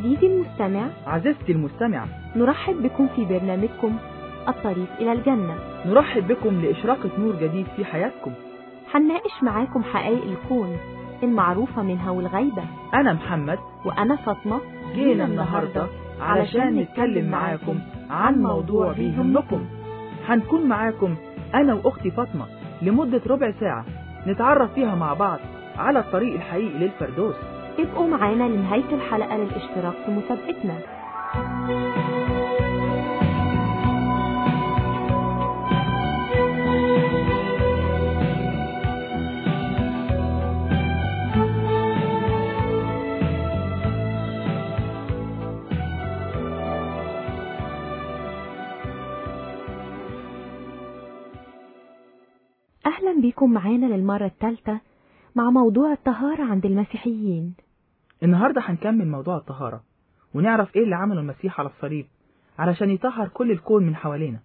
عزيزي المستمع عزيزتي المستمعة نرحب بكم في برنامجكم الطريق إلى الجنة نرحب بكم لإشراقة نور جديد في حياتكم هنناقش معاكم حقائق الكون المعروفة منها والغيبة أنا محمد وأنا فاطمة جينا النهاردة علشان نتكلم معاكم عن موضوع بيهمكم هنكون معاكم أنا وأختي فاطمة لمدة ربع ساعة نتعرف فيها مع بعض على الطريق الحقيقي للفردوس ابقوا معانا لنهاية الحلقة للاشتراك في مسابقتنا أهلا بكم معانا للمرة الثالثة مع موضوع الطهارة عند المسيحيين النهاردة هنكمل موضوع الطهارة ونعرف إيه اللي عمله المسيح على الصليب علشان يطهر كل الكون من حوالينا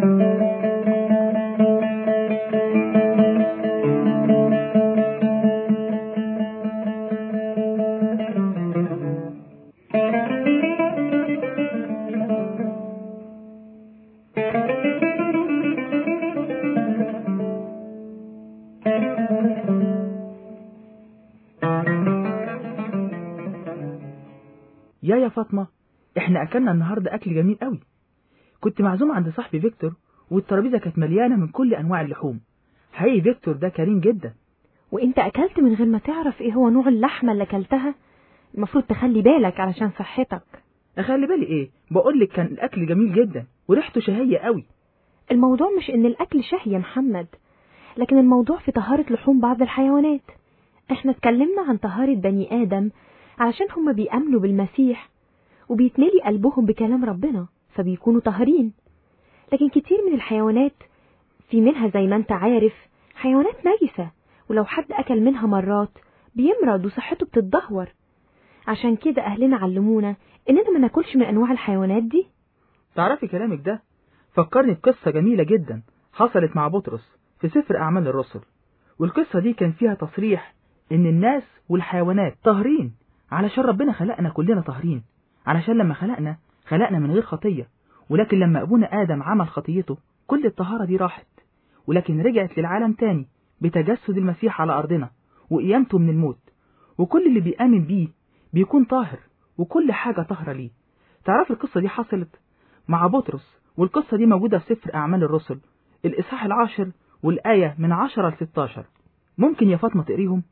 يا يا فاطمة احنا اكلنا النهاردة اكل جميل قوي كنت معزوم عند صاحبي فيكتور والترابيزة كانت مليانة من كل انواع اللحوم حقيقي فيكتور ده كريم جدا وانت اكلت من غير ما تعرف ايه هو نوع اللحمة اللي اكلتها المفروض تخلي بالك علشان صحتك اخلي بالي ايه بقول لك كان الاكل جميل جدا وريحته شهية قوي الموضوع مش ان الاكل شهي يا محمد لكن الموضوع في طهارة لحوم بعض الحيوانات احنا اتكلمنا عن طهارة بني ادم علشان هما بيأمنوا بالمسيح وبيتملي قلبهم بكلام ربنا فبيكونوا طاهرين لكن كتير من الحيوانات في منها زي ما انت عارف حيوانات نجسة ولو حد أكل منها مرات بيمرض وصحته بتتدهور عشان كده أهلنا علمونا إننا ما ناكلش من أنواع الحيوانات دي تعرفي كلامك ده فكرني بقصة جميلة جدا حصلت مع بطرس في سفر أعمال الرسل والقصة دي كان فيها تصريح إن الناس والحيوانات طاهرين علشان ربنا خلقنا كلنا طاهرين علشان لما خلقنا خلقنا من غير خطية ولكن لما أبونا آدم عمل خطيته كل الطهارة دي راحت ولكن رجعت للعالم تاني بتجسد المسيح على أرضنا وقيامته من الموت وكل اللي بيآمن بيه بيكون طاهر وكل حاجة طاهرة ليه تعرف القصة دي حصلت مع بطرس والقصة دي موجودة في سفر أعمال الرسل الإصحاح العاشر والآية من عشرة لستاشر ممكن يا فاطمة تقريهم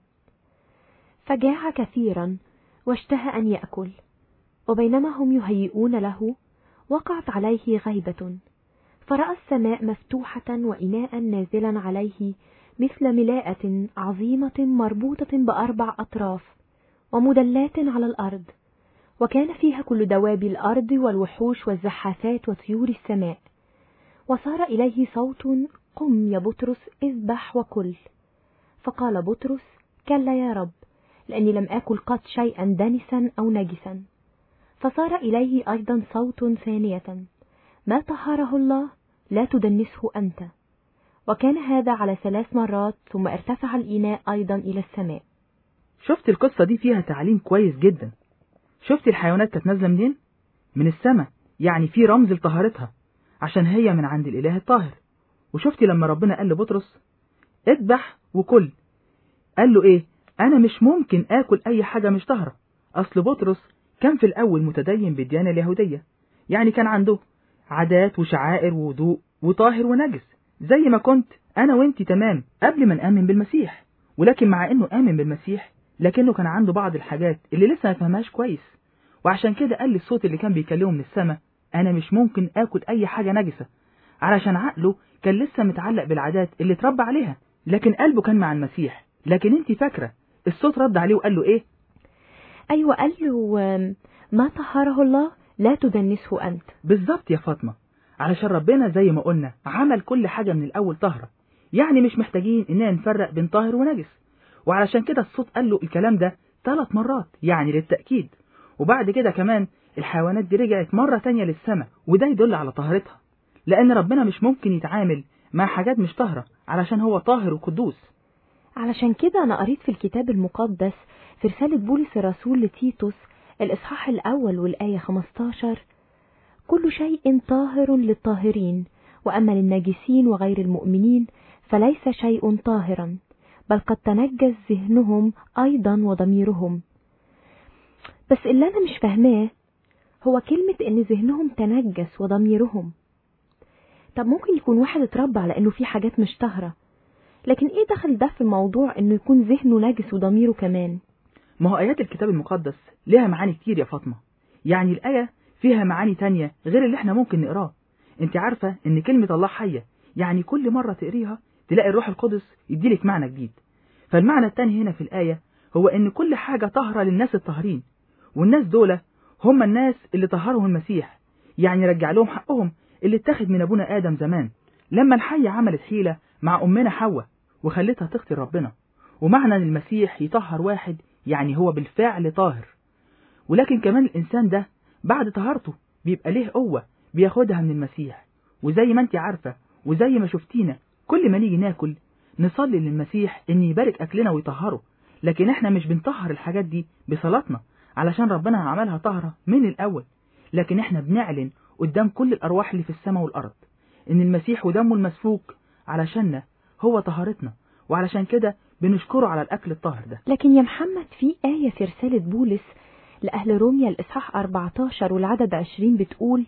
فجاع كثيرا واشتهى أن يأكل وبينما هم يهيئون له وقعت عليه غيبة فرأى السماء مفتوحة وإناء نازلا عليه مثل ملاءة عظيمة مربوطة بأربع أطراف ومدلات على الأرض وكان فيها كل دواب الأرض والوحوش والزحافات وطيور السماء وصار إليه صوت قم يا بطرس اذبح وكل فقال بطرس كلا يا رب لأني لم آكل قط شيئا دنسا أو نجسا فصار إليه أيضا صوت ثانية ما طهره الله لا تدنسه أنت وكان هذا على ثلاث مرات ثم ارتفع الإناء أيضا إلى السماء شفت القصة دي فيها تعليم كويس جدا شفت الحيوانات كانت نازلة منين؟ من السماء يعني في رمز لطهارتها عشان هي من عند الإله الطاهر وشفتي لما ربنا قال لبطرس اذبح وكل قال له ايه انا مش ممكن اكل اي حاجة مش طاهرة اصل بطرس كان في الاول متدين بالديانة اليهودية يعني كان عنده عادات وشعائر ووضوء وطاهر ونجس زي ما كنت انا وانتي تمام قبل ما نآمن بالمسيح ولكن مع انه آمن بالمسيح لكنه كان عنده بعض الحاجات اللي لسه ما فهمهاش كويس وعشان كده قال للصوت اللي كان بيكلمه من السماء انا مش ممكن اكل اي حاجة نجسة علشان عقله كان لسه متعلق بالعادات اللي اتربى عليها لكن قلبه كان مع المسيح لكن انت فاكرة الصوت رد عليه وقال له ايه أيوة قال له ما طهره الله لا تدنسه أنت بالظبط يا فاطمة علشان ربنا زي ما قلنا عمل كل حاجة من الأول طهرة يعني مش محتاجين إننا نفرق بين طاهر ونجس وعلشان كده الصوت قال له الكلام ده ثلاث مرات يعني للتأكيد وبعد كده كمان الحيوانات دي رجعت مرة تانية للسماء وده يدل على طهارتها لأن ربنا مش ممكن يتعامل مع حاجات مش طاهرة علشان هو طاهر وقدوس علشان كده أنا قريت في الكتاب المقدس في رسالة بولس الرسول لتيتوس الإصحاح الأول والآية 15 كل شيء طاهر للطاهرين وأما للناجسين وغير المؤمنين فليس شيء طاهرا بل قد تنجس ذهنهم أيضا وضميرهم بس اللي أنا مش فاهماه هو كلمة إن ذهنهم تنجس وضميرهم طب ممكن يكون واحد اتربى على إنه في حاجات مش طاهرة لكن إيه دخل ده في الموضوع إنه يكون ذهنه نجس وضميره كمان ما هو آيات الكتاب المقدس ليها معاني كتير يا فاطمة يعني الآية فيها معاني تانية غير اللي احنا ممكن نقراه انت عارفة ان كلمة الله حية يعني كل مرة تقريها تلاقي الروح القدس يديلك معنى جديد فالمعنى التاني هنا في الآية هو ان كل حاجة طهرة للناس الطاهرين والناس دول هم الناس اللي طهرهم المسيح يعني رجع لهم حقهم اللي اتخذ من ابونا آدم زمان لما الحية عملت حيلة مع أمنا حواء وخلتها تخطي ربنا ومعنى ان المسيح يطهر واحد يعني هو بالفعل طاهر ولكن كمان الإنسان ده بعد طهارته بيبقى ليه قوة بياخدها من المسيح وزي ما انت عارفة وزي ما شفتينا كل ما نيجي ناكل نصلي للمسيح ان يبارك أكلنا ويطهره لكن احنا مش بنطهر الحاجات دي بصلاتنا علشان ربنا عملها طهرة من الأول لكن احنا بنعلن قدام كل الأرواح اللي في السماء والأرض ان المسيح ودمه المسفوك علشاننا هو طهارتنا وعلشان كده بنشكره على الأكل الطاهر ده لكن يا محمد في آية في رسالة بولس لأهل روميا الإصحاح 14 والعدد 20 بتقول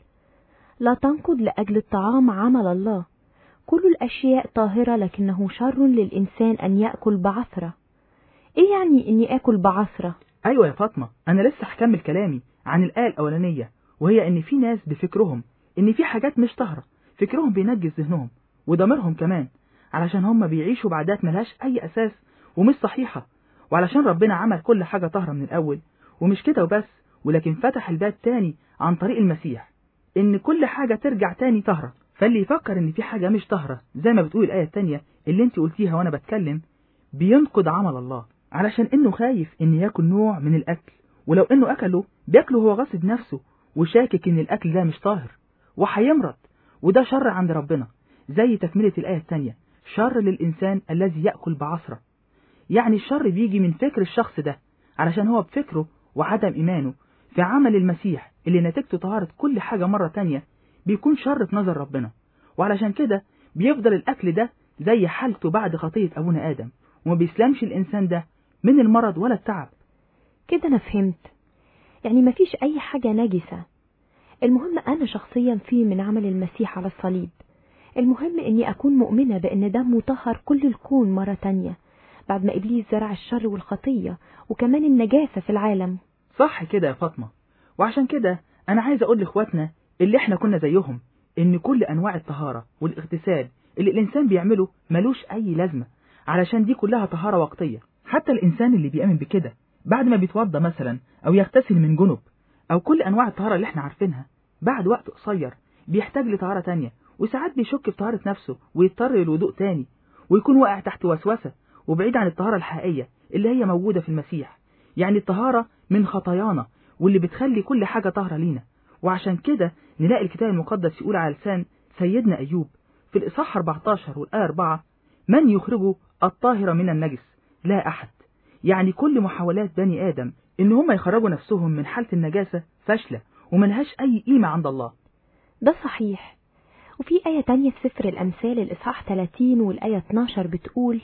لا تنقض لأجل الطعام عمل الله كل الأشياء طاهرة لكنه شر للإنسان أن يأكل بعثرة إيه يعني إني آكل بعثرة؟ أيوة يا فاطمة أنا لسه هكمل كلامي عن الآية الأولانية وهي إن في ناس بفكرهم إن في حاجات مش طاهرة فكرهم بينجس ذهنهم وضميرهم كمان علشان هم بيعيشوا بعادات ملهاش أي أساس ومش صحيحة وعلشان ربنا عمل كل حاجة طاهرة من الأول ومش كده وبس ولكن فتح الباب تاني عن طريق المسيح إن كل حاجة ترجع تاني طاهرة فاللي يفكر إن في حاجة مش طاهرة زي ما بتقول الآية التانية اللي انت قلتيها وأنا بتكلم بينقض عمل الله علشان إنه خايف إن ياكل نوع من الأكل ولو إنه أكله بياكله هو غاصب نفسه وشاكك إن الأكل ده مش طاهر وهيمرض وده شر عند ربنا زي تكملة الآية التانية شر للإنسان الذي يأكل بعصرة يعني الشر بيجي من فكر الشخص ده علشان هو بفكره وعدم إيمانه في عمل المسيح اللي نتيجته طهارة كل حاجة مرة تانية بيكون شر في نظر ربنا وعلشان كده بيفضل الأكل ده زي حالته بعد خطية أبونا آدم وما بيسلمش الإنسان ده من المرض ولا التعب كده أنا فهمت يعني مفيش أي حاجة نجسة المهم أنا شخصيا فيه من عمل المسيح على الصليب المهم إني أكون مؤمنة بأن دمه طهر كل الكون مرة تانية بعد ما إبليس زرع الشر والخطية وكمان النجاسة في العالم صح كده يا فاطمة وعشان كده أنا عايز أقول لإخواتنا اللي إحنا كنا زيهم إن كل أنواع الطهارة والاغتسال اللي الإنسان بيعمله ملوش أي لازمة علشان دي كلها طهارة وقتية حتى الإنسان اللي بيؤمن بكده بعد ما بيتوضى مثلا أو يغتسل من جنب أو كل أنواع الطهارة اللي إحنا عارفينها بعد وقت قصير بيحتاج لطهارة تانية وساعات بيشك في طهارة نفسه ويضطر للوضوء تاني ويكون واقع تحت وسوسة وبعيد عن الطهارة الحقيقية اللي هي موجودة في المسيح يعني الطهارة من خطايانا واللي بتخلي كل حاجة طاهرة لينا وعشان كده نلاقي الكتاب المقدس يقول على لسان سيدنا أيوب في الإصحاح 14 والآية 4 من يخرج الطاهر من النجس لا أحد يعني كل محاولات بني آدم إن هم يخرجوا نفسهم من حالة النجاسة فاشلة وملهاش أي قيمة عند الله ده صحيح وفي آية تانية في سفر الأمثال الإصحاح 30 والآية 12 بتقول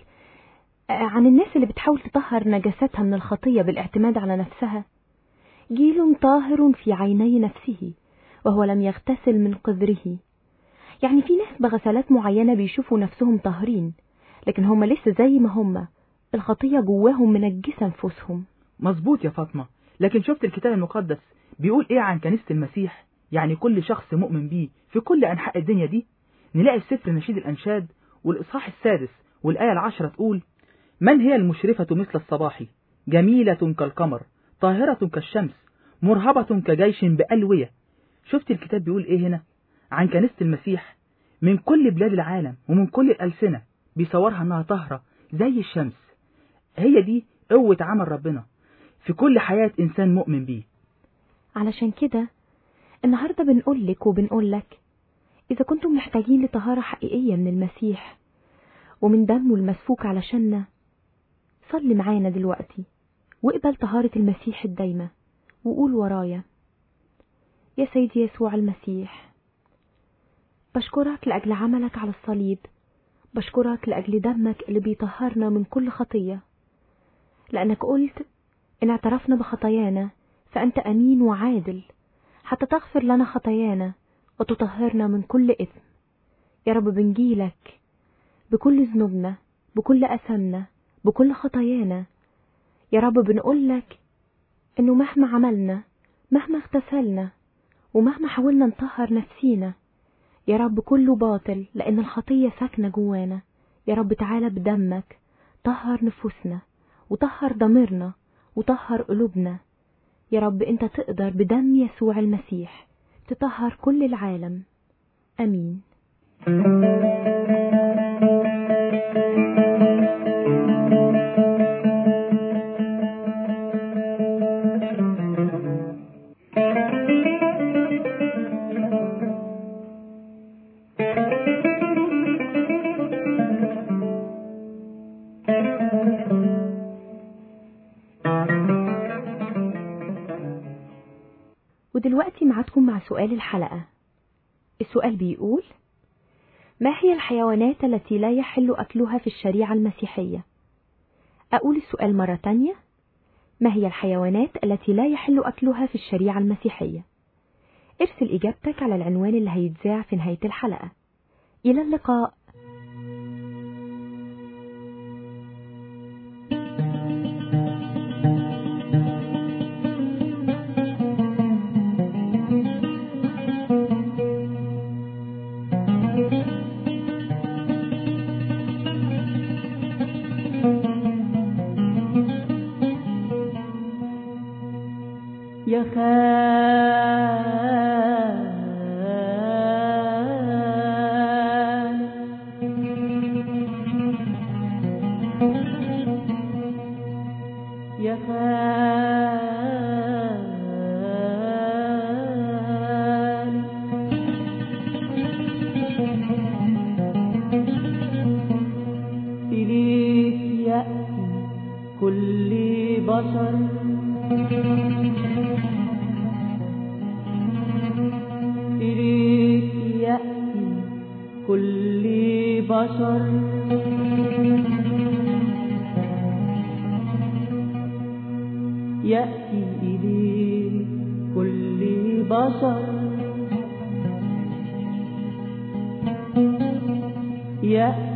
عن الناس اللي بتحاول تطهر نجاستها من الخطية بالاعتماد على نفسها جيل طاهر في عيني نفسه وهو لم يغتسل من قذره يعني في ناس بغسلات معينة بيشوفوا نفسهم طاهرين لكن هم لسه زي ما هم الخطية جواهم منجسة نفوسهم مظبوط يا فاطمة لكن شفت الكتاب المقدس بيقول ايه عن كنيسة المسيح يعني كل شخص مؤمن بيه في كل أنحاء الدنيا دي نلاقي في سفر نشيد الأنشاد والإصحاح السادس والآية العشرة تقول من هي المشرفة مثل الصباح جميلة كالقمر طاهرة كالشمس مرهبة كجيش بألوية شفت الكتاب بيقول ايه هنا عن كنيسة المسيح من كل بلاد العالم ومن كل الألسنة بيصورها انها طاهرة زي الشمس هي دي قوة عمل ربنا في كل حياة إنسان مؤمن بيه علشان كده النهاردة بنقول لك وبنقول لك إذا كنتم محتاجين لطهارة حقيقية من المسيح ومن دمه المسفوك علشاننا صلي معانا دلوقتي واقبل طهارة المسيح الدايمة وقول ورايا يا سيدي يسوع المسيح بشكرك لأجل عملك على الصليب بشكرك لأجل دمك اللي بيطهرنا من كل خطية لأنك قلت إن اعترفنا بخطايانا فأنت أمين وعادل حتى تغفر لنا خطايانا وتطهرنا من كل إثم يا رب بنجيلك بكل ذنوبنا بكل أثمنا بكل خطايانا يا رب بنقولك إنه مهما عملنا مهما اغتسلنا ومهما حاولنا نطهر نفسينا يا رب كله باطل لأن الخطية ساكنة جوانا يا رب تعالى بدمك طهر نفوسنا وطهر ضميرنا وطهر قلوبنا يا رب انت تقدر بدم يسوع المسيح تطهر كل العالم امين ودلوقتي معادكم مع سؤال الحلقة السؤال بيقول ما هي الحيوانات التي لا يحل أكلها في الشريعة المسيحية؟ أقول السؤال مرة تانية ما هي الحيوانات التي لا يحل أكلها في الشريعة المسيحية؟ ارسل إجابتك على العنوان اللي هيتذاع في نهاية الحلقة إلى اللقاء يا خال يا خال إليك يأتي كل بشر إليك يأتي كل بشر يأتي إليك كل بشر يأتي